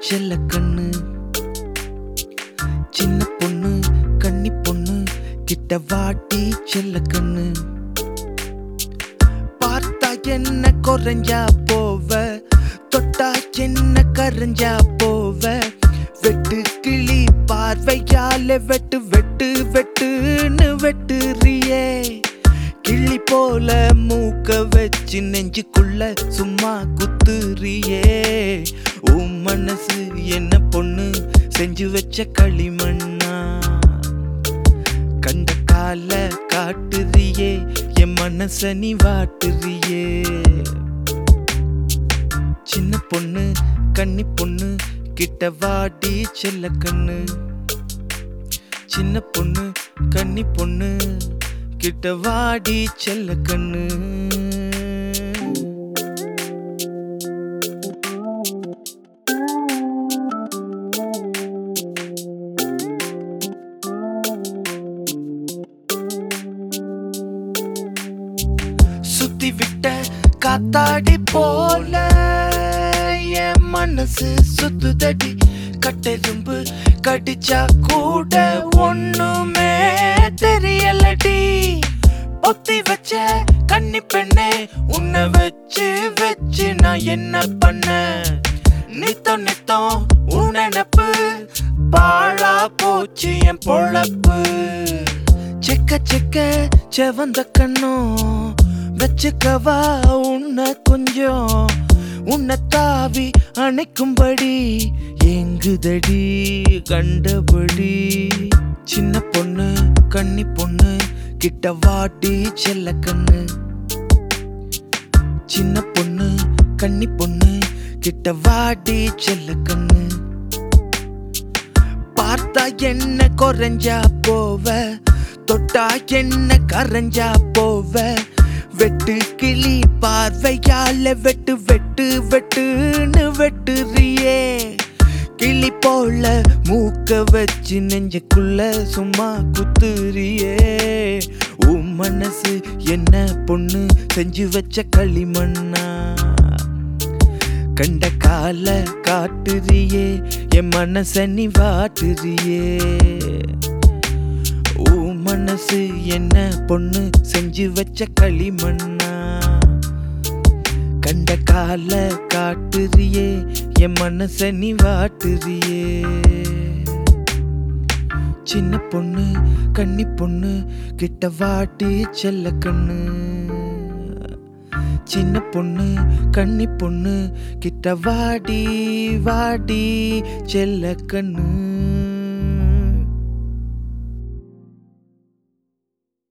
செல்ல கண்ணு சின்ன பொண்ணு கன்னி பொண்ணு கிட்ட வாட்டி செல்ல கண்ணு பார்த்தா என்ன குறைஞ்சா போவ தொட்டா என்ன கரைஞ்சா போவ வெட்டு கிளி பார்வையால வெட்டு வெட்டு வெட்டுன்னு வெட்டுறியே கிளி போல மூக்க வச்சு நெஞ்சுக்குள்ள சும்மா குத்துறியே உன் மனசு என்ன பொண்ணு செஞ்சு வச்ச களிமண்ணா கண்ட கால காட்டுறியே என் மனச நீ வாட்டுறியே சின்ன பொண்ணு கன்னி பொண்ணு கிட்ட வாடி செல்ல கண்ணு சின்ன பொண்ணு கன்னி பொண்ணு கிட்ட வாடி செல்ல கண்ணு சுத்தி விட்ட காத்தாடி போல என் மனசு சுத்துதடி கட்டெரும்பு கடிச்சா கூட ஒண்ணுமே தெரியலடி ஒத்தி வச்ச கன்னி பெண்ணே உன்னை வச்சு வச்சு நான் என்ன பண்ண நித்தம் நித்தம் உன் நினப்பு பாழா போச்சு என் பொழப்பு செக்க செக்க செவந்த கண்ணும் வச்சுக்கவா உன்னை கொஞ்சம் உன்னை தாவி அணைக்கும்படி எங்குதடி கண்டபடி சின்ன பொண்ணு கன்னி பொண்ணு கிட்ட வாடி செல்ல கண்ணு சின்ன பொண்ணு கன்னி பொண்ணு கிட்ட வாடி செல்ல கண்ணு பார்த்தா என்ன குறைஞ்சா போவ தொட்டா என்ன கரைஞ்சா போவ வெட்டு கிளி பார்வையால வெட்டு வெட்டு வெட்டுன்னு வெட்டுறியே கிளி போல மூக்க வச்சு நெஞ்சுக்குள்ள சும்மா குத்துறியே உன் மனசு என்ன பொண்ணு செஞ்சு வச்ச களிமண்ணா கண்ட கால காட்டுறியே என் மனச நீ வாட்டுறியே உன் மனசு என்ன பொண்ணு செஞ்சு வச்ச களிமண்ணா கண்ட கால காட்டுறியே என் மனச நீ வாட்டுறியே சின்ன பொண்ணு கன்னி பொண்ணு கிட்ட வாட்டி செல்ல கண்ணு சின்ன பொண்ணு கன்னி பொண்ணு கிட்ட வாடி வாடி செல்ல கண்ணு